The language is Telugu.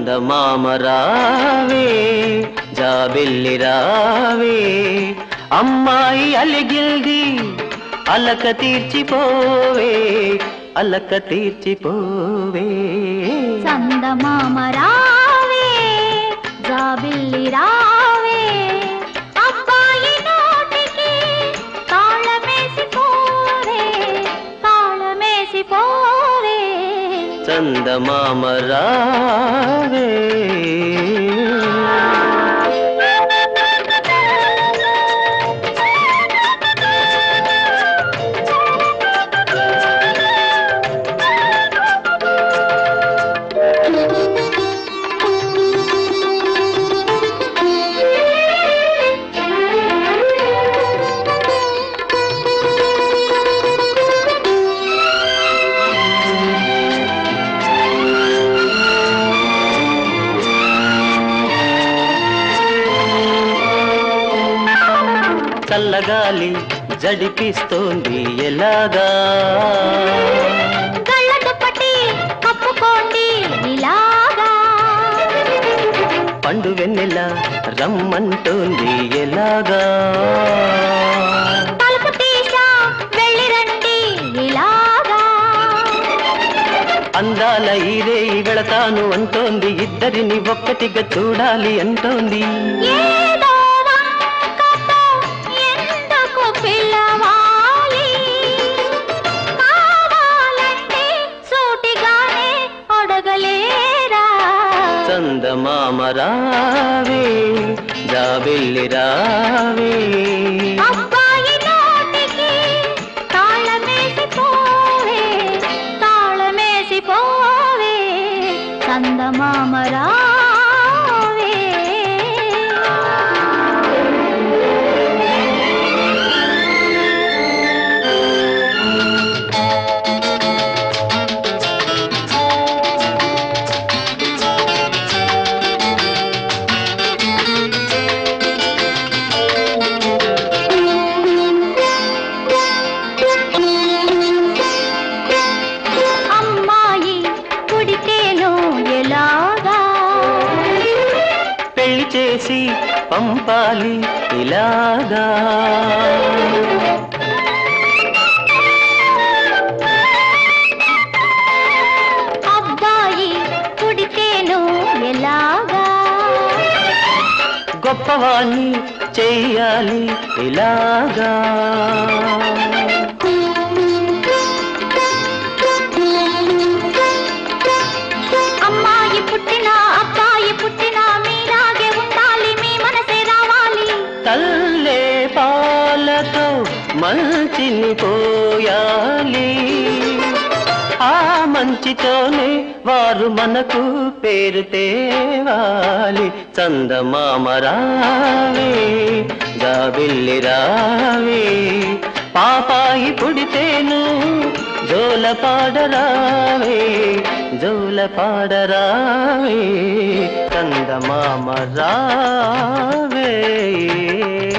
చందమామ రావే జాబిల్లి రావే అమ్మాయి అలిగిల్ది అలక తీర్చిపోవే అలక తీర్చిపోవే చందమామ రావే జాబిల్లి రావే అబ్బాయి నోటికి తాళమేసి పోరే తాళమేసి పోరే చందమామ రావే చల్లగాలి జడిపిస్తోంది ఎలాగా కళ్ళ దుప్పటి కప్పుకోండి ఇలాగా పండు వెన్నెల రమ్మంటోంది ఎలాగా తలుపు తీసా వెళ్ళి రండి ఇలాగా అందాల ఈరే వెళతాను అంటోంది ఇద్దరిని ఒక్కటిగా చూడాలి అంటోంది ఏదో వంకతో ఎందుకు పిలవాలి కావాలంటే సూటిగానే అడగలేరా చందమామ రావే జాబిల్లి రావే అబ్బాయి నోటికి తాళమేసి పోవే తాళమేసి పోవే చందమామ రావే అమ్మాయి పుడితేనో ఎలాగా పెళ్లి చేసి పంపాలి ఇలాగా అబ్బాయి పుడితేనో ఎలాగా గొప్పవాణ్ణి చెయ్యాలి ఇలాగా అమ్మాయి పుట్టినా అబ్బాయి పుట్టినా మీరాగే ఉండాలి మీ మనసే రావాలి తల్లే పాలతో మంచిని పోయాలి ఆ మంచితోనే వారు మనకు పేరు తేవాలి చందమామ రావే జాబిల్లి రావే పాపాయి పుడితేను జోల పాడరావే జోల పాడరావే చందమామ రావే